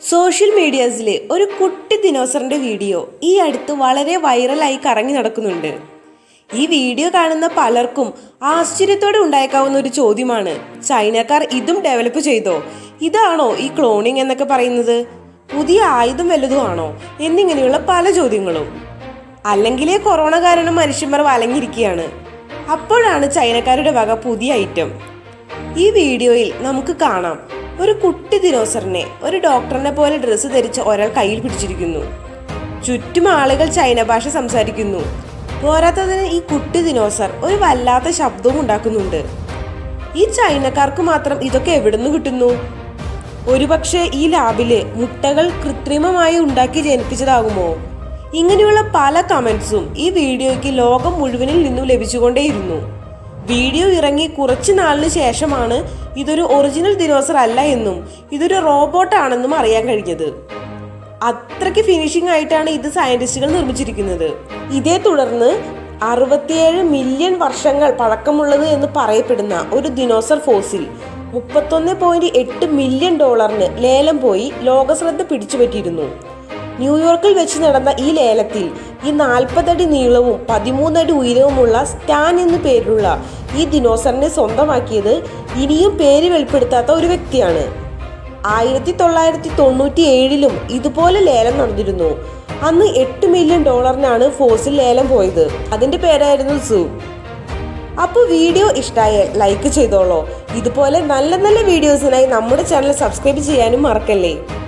social മീഡിയാസിലെ ഒരു കുട്ടി ദിനോസറിന്റെ video ഈ അടുത്ത് വളരെ വൈറലായി കറങ്ങി നടക്കുന്നുണ്ട് ഈ വീഡിയോ കാണുന്ന പലർക്കും ആശ്ചര്യത്തോടെ ഉണ്ടായേക്കാവുന്ന ഒരു ചോദ്യമാണ് ചൈനക്കാർ ഇതും ഡെവലപ്പ് ചെയ്തോ ഇതാണോ ഈ ക്ലോണിംഗ് എന്നൊക്കെ പറയുന്നത് പുതിയ ആയുധം വല്ലതും ആണോ എന്നിങ്ങനെയുള്ള പല ചോദ്യങ്ങളും അല്ലെങ്കിലേ കൊറോണ കാരണം മനുഷ്യന്മാർ വലങ്ങിയിരിക്കുകയാണ് അപ്പോഴാണ് ചൈനക്കാരുടെ വക പുതിയ ഐറ്റം ഈ വീഡിയോയിൽ നമുക്ക് കാണാം ഒരു കുട്ടി ദിനോസറിനെ ഒരു ഡോക്ടറിനെ പോലെ ഡ്രസ്സ് ധരിച്ച് ഒരാൾ കയ്യിൽ പിടിച്ചിരിക്കുന്നു ചുറ്റും ആളുകൾ ചൈന ഭാഷ സംസാരിക്കുന്നു പോരാത്തതിന് ഈ കുട്ടി ദിനോസർ ഒരു വല്ലാത്ത ശബ്ദവും ഉണ്ടാക്കുന്നുണ്ട് ഈ ചൈനക്കാർക്ക് മാത്രം ഇതൊക്കെ എവിടുന്ന് കിട്ടുന്നു ഒരുപക്ഷെ ഈ ലാബില് മുട്ടകൾ കൃത്രിമമായി ഉണ്ടാക്കി ജനിപ്പിച്ചതാകുമോ ഇങ്ങനെയുള്ള പല കമന്റ്സും ഈ വീഡിയോയ്ക്ക് ലോകം മുഴുവനിൽ നിന്നും ലഭിച്ചുകൊണ്ടേയിരുന്നു വീഡിയോ ഇറങ്ങി കുറച്ചു നാളിന് ശേഷമാണ് ഇതൊരു ഒറിജിനൽ ദിനോസർ അല്ല എന്നും ഇതൊരു റോബോട്ടാണെന്നും അറിയാൻ കഴിഞ്ഞത് അത്രയ്ക്ക് ഫിനിഷിംഗ് ആയിട്ടാണ് ഇത് സയന്റിസ്റ്റുകൾ നിർമ്മിച്ചിരിക്കുന്നത് ഇതേ തുടർന്ന് അറുപത്തിയേഴ് മില്യൺ വർഷങ്ങൾ പഴക്കമുള്ളത് എന്ന് പറയപ്പെടുന്ന ഒരു ദിനോസർ ഫോസിൽ മുപ്പത്തൊന്ന് പോയിന്റ് എട്ട് മില്യൺ ഡോളറിന് ലേലം പോയി ലോകശ്രദ്ധ പിടിച്ചുപറ്റിയിരുന്നു ന്യൂയോർക്കിൽ വെച്ച് നടന്ന ഈ ലേലത്തിൽ ഈ നാൽപ്പതടി നീളവും പതിമൂന്നടി ഉയരവുമുള്ള സ്റ്റാൻ എന്നു പേരിലുള്ള ഈ ദിനോസറിനെ സ്വന്തമാക്കിയത് ഇനിയും പേര് വെളിപ്പെടുത്താത്ത ഒരു വ്യക്തിയാണ് ആയിരത്തി തൊള്ളായിരത്തി തൊണ്ണൂറ്റി ഏഴിലും ഇതുപോലെ ലേലം നടന്നിരുന്നു അന്ന് എട്ട് മില്യൺ ഡോളറിനാണ് ഫോസിൽ ലേലം പോയത് അതിന്റെ പേരായിരുന്നു സൂ അപ്പോൾ വീഡിയോ ഇഷ്ടമായാൽ ലൈക്ക് ചെയ്തോളൂ ഇതുപോലെ നല്ല നല്ല വീഡിയോസിനായി നമ്മുടെ ചാനൽ സബ്സ്ക്രൈബ് ചെയ്യാനും മറക്കല്ലേ